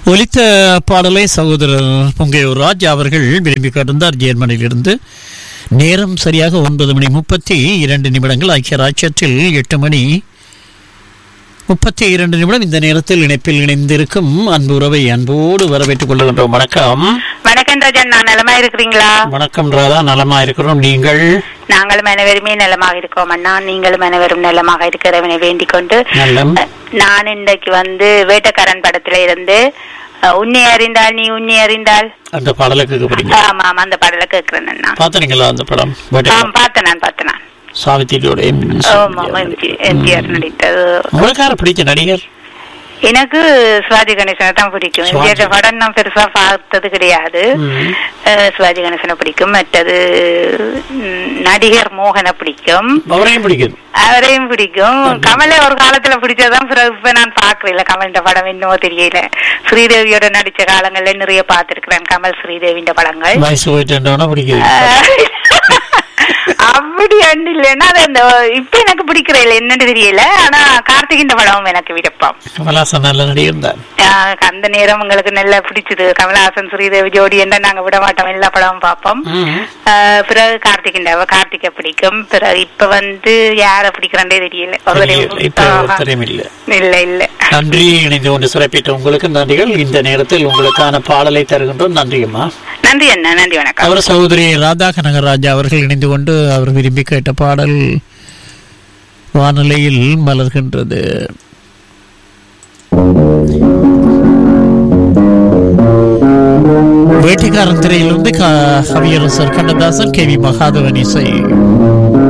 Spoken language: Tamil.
ஒலித்த பாடலை சகோதரர் பொங்கையூர் ராஜ் அவர்கள் விரும்பி கேட்டிருந்தார் ஜெர்மனியிலிருந்து நேரம் சரியாக ஒன்பது மணி முப்பத்தி இரண்டு நிமிடங்கள் ஐக்கிய ராஜ்யத்தில் எட்டு மணி முப்பத்தி இரண்டு நிமிடம் இந்த நேரத்தில் இணைப்பில் இணைந்திருக்கும் அன்பு உறவை அன்போடு வரவேற்றுக் கொள்கின்றோம் வணக்கம் வணக்கம் ராஜன் நான் நலமா இருக்கிறீங்களா வணக்கம் ராதா நலமா இருக்கிறோம் நீங்கள் நாங்களும் அனைவருமே நலமாக இருக்கோம் அண்ணா நீங்களும் அனைவரும் நலமாக இருக்கிறவனை வேண்டிக் கொண்டு நலம் அஹ், நான் இன்றைக்கு வந்து வேட்டக்காரன் படத்துல இருந்து அஹ், உன்னை அறிந்தால் நீ உன்னை அறிந்தால் அந்த பாடலை கேட்க போறீங்க ஆமா ஆமா அந்த பாடல கேட்கிறேன் அண்ணா பார்த்தீங்களா அந்த படம் ஆ, பார்த்தேன் நான் பார்த்தேன் நான் சாவித்திரியோட ஆமா எம்ஜிஆர் நடித்தது உங்களுக்கு யாரை பிடிச்ச நடிகர் எனக்கு சிவாஜி கணேசனை தான் பிடிக்கும் சிவாஜி. எம்ஜிஆர் படம் நான் பெருசா பார்த்தது கிடையாது ம். அஹ், சிவாஜி கணேசனை பிடிக்கும் மற்றது ம், நடிகர் மோகனை பிடிக்கும் அவரையும் பிடிக்குது அவரையும் பிடிக்கும் கமலை ஒரு காலத்துல பிடிச்சதான் பிறகு இப்ப நான் பாக்குறேன் கமலிന്റെ படம் என்னவோ தெரியல ஸ்ரீதேவியோட நடிச்ச காலங்கள்ல நிறைய பார்த்திருக்கிறேன் கமல் ஸ்ரீதேவிന്റെ படங்கள் வயசு போயிட்டு பிடிக்குது அப்படி அண்டு இல்லைன்னா அது அந்த இப்ப எனக்கு பிடிக்கிறேன் என்னன்னு தெரியல ஆனா கார்த்திகின் படமும் எனக்கு விருப்பம் கமலாசன் நல்ல நடிகர் தான் ஆஹ் அந்த நேரம் உங்களுக்கு நல்லா பிடிச்சது கமலஹாசன் ஸ்ரீதேவி ஜோடி என்ன நாங்க விட மாட்டோம் எல்லா படமும் பார்ப்போம் ஆஹ் பிறகு கார்த்திகின் கார்த்திகை பிடிக்கும் பிறகு இப்ப வந்து யார பிடிக்கிறேன்டே தெரியல தெரியல. இப்ப ஆஹா. ஒருத்தரையும் இல்ல இல்ல இல்ல நன்றி இணைந்து கொண்டு சிறப்பித்த உங்களுக்கு நன்றிகள் இந்த நேரத்தில் உங்களுக்கான பாடலை தருகின்றோம் நன்றியம்மா நன்றி அண்ணா நன்றி வணக்கம் அவர் சகோதரி ராதா கனகராஜா அவர்கள் இணைந்து கொண்டு அவர் விரும்பி கேட்ட பாடல் வானிலையில் மலர்கின்றது வேட்டைக்காரன் திரையிலிருந்து க- கவியரசர் கண்ணதாசன் கே வி மகாதவன் இசை